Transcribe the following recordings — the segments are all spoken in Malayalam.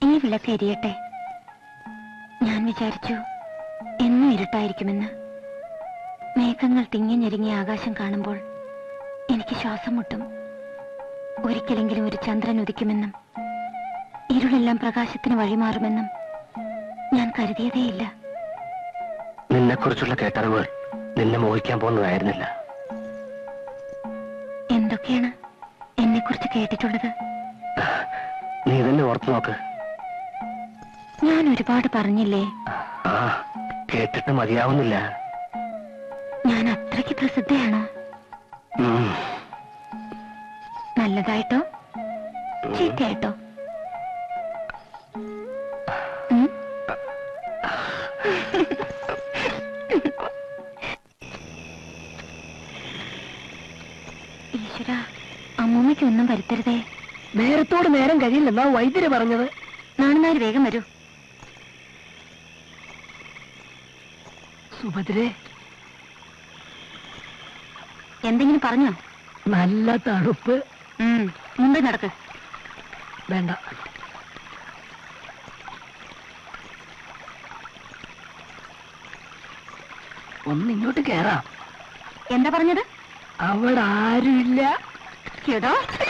ഈ വിളക്ക് എരിയട്ടെ ഞാൻ വിചാരിച്ചു എന്നും ഇരുട്ടായിരിക്കുമെന്ന് മേഘങ്ങൾ തിങ്ങിഞ്ഞെരുങ്ങിയ ആകാശം കാണുമ്പോൾ എനിക്ക് ശ്വാസം മുട്ടും ഒരിക്കലെങ്കിലും ഒരു ചന്ദ്രൻ ഉദിക്കുമെന്നും ഇരുളെല്ലാം പ്രകാശത്തിന് വഴിമാറുമെന്നും ഞാൻ കരുതിയതേയില്ല നിന്നെക്കുറിച്ചുള്ള കേട്ടറിവുകൾ നിന്നെ മോഹിക്കാൻ പോകുന്നതായിരുന്നില്ല എന്തൊക്കെയാണ് എന്നെക്കുറിച്ച് കേട്ടിട്ടുള്ളത് നീ തന്നെ ഓർത്തു നോക്ക് ഞാൻ ഒരുപാട് പറഞ്ഞില്ലേ ആ കേട്ടിട്ട് മതിയാവുന്നില്ല ഞാൻ അത്രയ്ക്ക് പ്രസിദ്ധയാണോ ഉം. നല്ലതായിട്ടോ ചീത്തയായിട്ടോ ഉം? ഈശ്വര അമ്മൂമ്മയ്ക്ക് ഒന്നും വരുത്തരുതേ നേരത്തോട് നേരം കഴിയില്ലെന്നാ വൈദ്യര് പറഞ്ഞത് നാണുനാര് വേഗം വരൂ സുഭദ്രേ എന്തെങ്കിലും പറഞ്ഞോ നല്ല തണുപ്പ് ഉം, മുമ്പേ നടക്ക് വേണ്ട ഒന്ന് ഇങ്ങോട്ട് കേറാം എന്താ പറഞ്ഞത് അവിടെ ആരുമില്ല കേടോ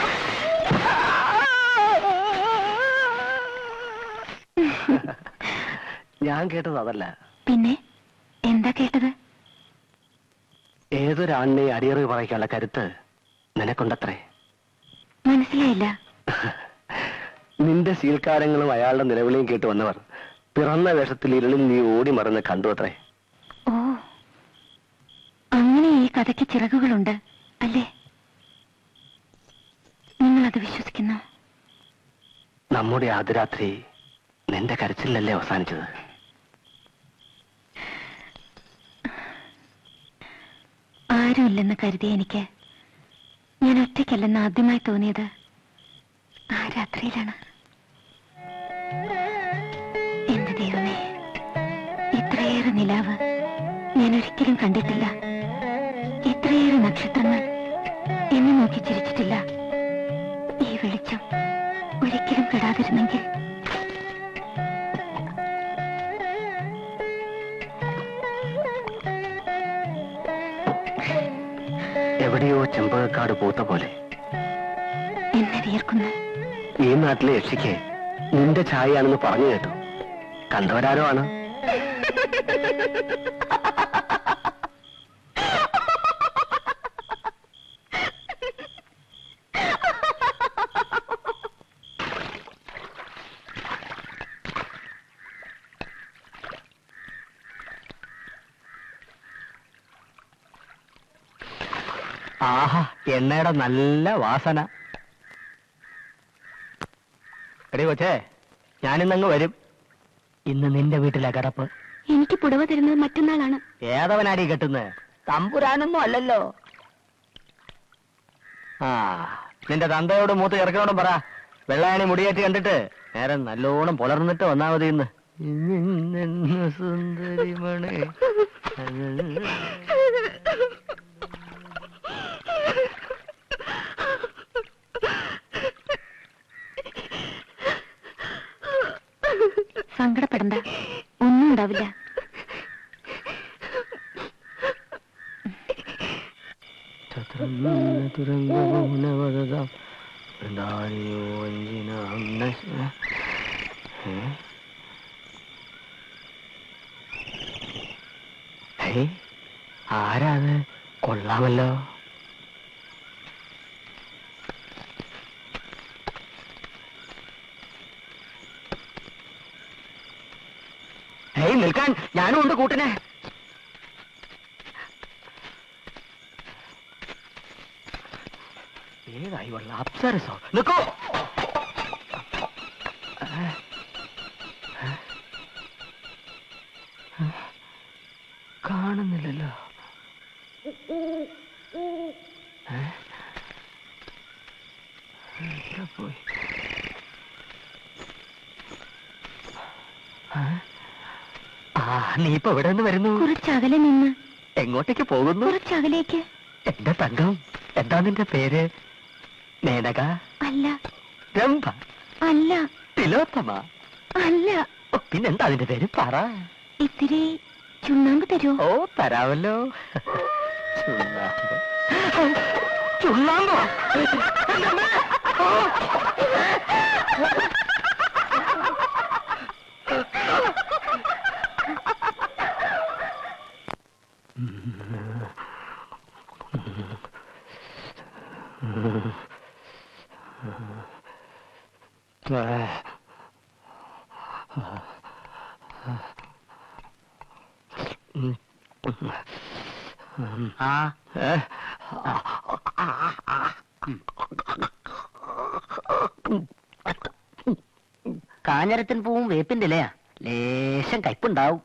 ഞാൻ കേട്ടത് അതല്ല പിന്നെ എന്താ കേട്ടത് ഏതൊരാണിനെ അടിയറവ് പറയിക്കാനുള്ള കരുത്ത് നിനക്കുണ്ടത്രേ മനസ്സിലായില്ല നിന്റെ ശീൽക്കാരങ്ങളും അയാളുടെ നിലവിളിയും കേട്ട് വന്നവർ പിറന്ന വേഷത്തിൽ ഇരുളിൽ നീ ഓടി മറന്ന് കണ്ടു അത്രേ ഓ അങ്ങനെ ഈ കഥയ്ക്ക് ചിറകുകളുണ്ട് അല്ലേ നിങ്ങൾ അത് വിശ്വസിക്കുന്നു നമ്മുടെ ആദ്യരാത്രി നിന്റെ കരച്ചിലല്ലേ അവസാനിച്ചത് ആരുമില്ലെന്ന് കരുതിയ എനിക്ക് ഞാൻ ഒറ്റയ്ക്കല്ലെന്ന് ആദ്യമായി തോന്നിയത് ആ രാത്രിയിലാണ് എന്റെ ദൈവമേ ഇത്രയേറെ നിലാവ് ഞാൻ ഒരിക്കലും കണ്ടിട്ടില്ല ഇത്രയേറെ നക്ഷത്രങ്ങൾ എന്നെ നോക്കി ചിരിച്ചിട്ടില്ല ഈ വെളിച്ചം ഒരിക്കലും കെടാതിരുന്നെങ്കിൽ എവിടെയോ ചെമ്പകക്കാട് പൂത്ത പോലെ എന്നെ വിയർക്കുന്നു ഈ നാട്ടിലെ യക്ഷിക്ക് നിന്റെ ഛായയാണെന്ന് പറഞ്ഞു കേട്ടു കണ്ടവരാരോ ആണ് ആഹാ എണ്ണയുടെ നല്ല വാസന എടി കൊച്ചേ ഞാനിന്നങ്ങ് വരും ഇന്ന് നിന്റെ വീട്ടിലെ കിടപ്പ് എനിക്ക് പുടവ തരുന്നത് മറ്റന്നാളാണ് ഏതവനാടി കെട്ടുന്നത് തമ്പുരാനൊന്നും അല്ലല്ലോ ആ നിന്റെ തന്തയോട് മൂത്ത് ചെറുക്കനോടും പറ വെള്ളായണി മുടിയേറ്റ് കണ്ടിട്ട് നേരം നല്ലോണം പുലർന്നിട്ട് വന്നാ മതി ഇന്ന് സുന്ദരിമണി സങ്കടപ്പെടണ്ട ഒന്നും ഉണ്ടാവില്ല തുരങ്കപൗനവദതാം വൃന്ദാനിയോ വഞ്ചിനാം നശ ഏ? ഹേ, ആരാത് കൊള്ളാമല്ലോ ഹേയ് നിൽക്കാൻ ഞാനും ഉണ്ട് കൂട്ടിനെ ഏതായി വള്ള അപ്സരസോ നിൽക്കോ കാണുന്നില്ലല്ലോ ഏ? എവിടെ പോയി ആ? ആ നീ ഇപ്പൊ എവിടെ നിന്ന് വരുന്നു കുറച്ചകലെ നിന്ന് എങ്ങോട്ടേക്ക് പോകുന്നു കുറച്ചകലേക്ക് എന്റെ തങ്കം എന്താ നിന്റെ പേര് മേനക അല്ല രംഭ അല്ല തിലോത്തമ അല്ല ഓ, പിന്നെന്താ അതിന്റെ പേര് പറ ഇത്തിരി ചുണ്ണാമ്പ് തരുമോ ഓ തരാമല്ലോ ചുണ്ണാമ്പ് ചുണ്ണാമ്പോ ആ കാഞ്ഞരത്തിൻ പൂവും വേപ്പിന്റെ ഇലയാ ലേശം കയ്പുണ്ടാവും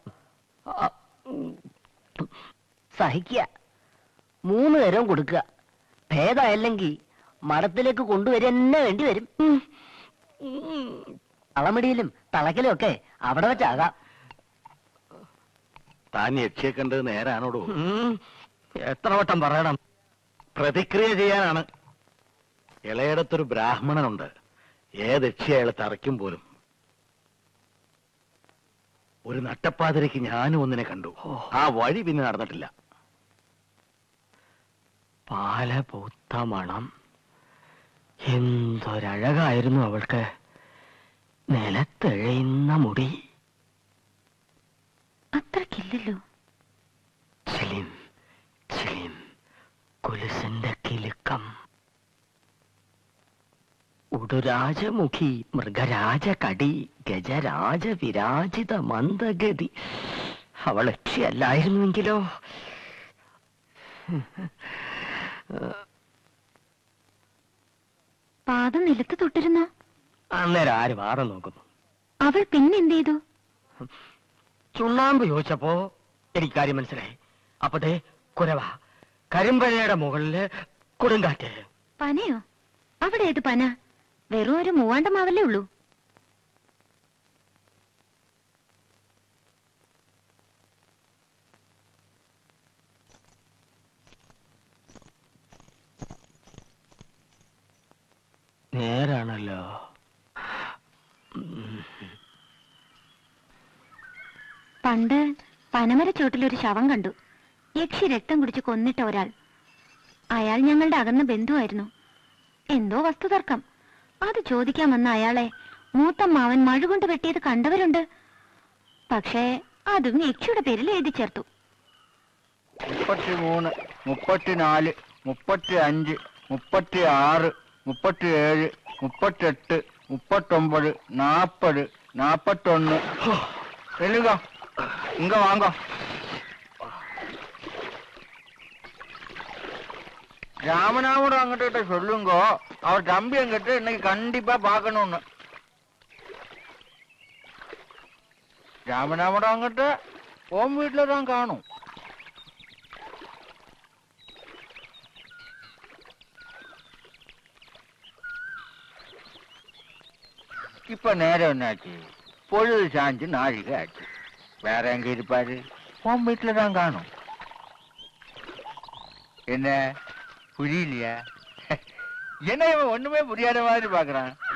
സഹിക്കുക മൂന്ന് നേരവും കൊടുക്കുക ഭേദമല്ലെങ്കിൽ മഠത്തിലേക്ക് കൊണ്ടുവരിക തന്നെ വേണ്ടി വരും തളമിടിയിലും തളക്കലും ഒക്കെ അവിടെ വെച്ചാകാം താൻ യക്ഷിയെ കണ്ടത് നേരാണോടോ ഉം. എത്ര വട്ടം പറയണം പ്രതിക്രിയ ചെയ്യാനാണ് ഇളയിടത്തൊരു ബ്രാഹ്മണനുണ്ട് ഏത് യക്ഷി അയാളെ തറയ്ക്കും പോലും ഒരു നട്ടപ്പാതിരയ്ക്ക് ഞാനും ഒന്നിനെ കണ്ടു ആ വഴി പിന്നെ നടന്നിട്ടില്ല പാല പൂത്ത മണം എന്തൊരഴകായിരുന്നു അവൾക്ക് നിലത്തെഴയുന്ന മുടി അത്രക്കില്ലല്ലോ ചിലിം ചിലിം കുലുസന്റെ കിലുക്കം ഉടുരാജമുഖി മൃഗരാജ കടി ഗജരാജ വിരാജിത മന്ദഗതി അവൾ യക്ഷിയല്ലായിരുന്നുവെങ്കിലോ പാദം നിലത്ത് തൊട്ടിരുന്നോ അന്നേരം ആര് മാറി നോക്കുന്നു അവൾ പിന്നെന്ത് ചെയ്തു ചുണ്ണാമ്പ് ചോദിച്ചപ്പോ എനിക്ക് കാര്യം മനസ്സിലായി അപ്പൊ ദേ കുരവ കരിമ്പഴയുടെ മുകളില് കൊടുങ്കാറ്റ് പനയോ അവിടെ ഏത് പന വെറും ഒരു മൂവാണ്ടമാവല്ലേ ഉള്ളൂ നേരാണല്ലോ പണ്ട് പനമരച്ചോട്ടിലൊരു ശവം കണ്ടു യക്ഷി രക്തം കുടിച്ച് കൊന്നിട്ട ഒരാൾ അയാൾ ഞങ്ങളുടെ അകന്ന ബന്ധുവായിരുന്നു എന്തോ വസ്തുതർക്കം അത് ചോദിക്കാൻ വന്ന അയാളെ മൂത്തമ്മാവൻ മഴ കൊണ്ട് വെട്ടിയത് കണ്ടവരുണ്ട് പക്ഷേ അതും യക്ഷിയുടെ പേരിൽ എഴുതി ചേർത്തു മുപ്പത്തിമൂന്ന് മുപ്പത്തിനാല് മുപ്പത്തി അഞ്ച് മുപ്പത്തി ആറ് മുപ്പത്തിയേഴ് മുപ്പത്തെട്ട് മുപ്പത്തൊമ്പത് നാപ്പത് നാപ്പത്തൊന്ന് എല്ലുക ഇങ്ക വാങ്ങ ராமனாவோட அங்கிட்ட சொல்லுங்க அவர் தம்பி என்கிட்ட இன்னைக்கு கண்டிப்பா பார்க்கணும்னு ராமனாவோட அங்கிட்ட ஓம் வீட்டுல தான் காணும் இப்ப நேரம் என்னாச்சு பொழுது சாஞ்சு நாழிகை ஆச்சு வேற எங்க இருப்பாரு உன் வீட்டுல தான் காணும் என்ன புரியலையா என்ன இவன் ஒண்ணுமே புரியாத மாதிரி பாக்குறான்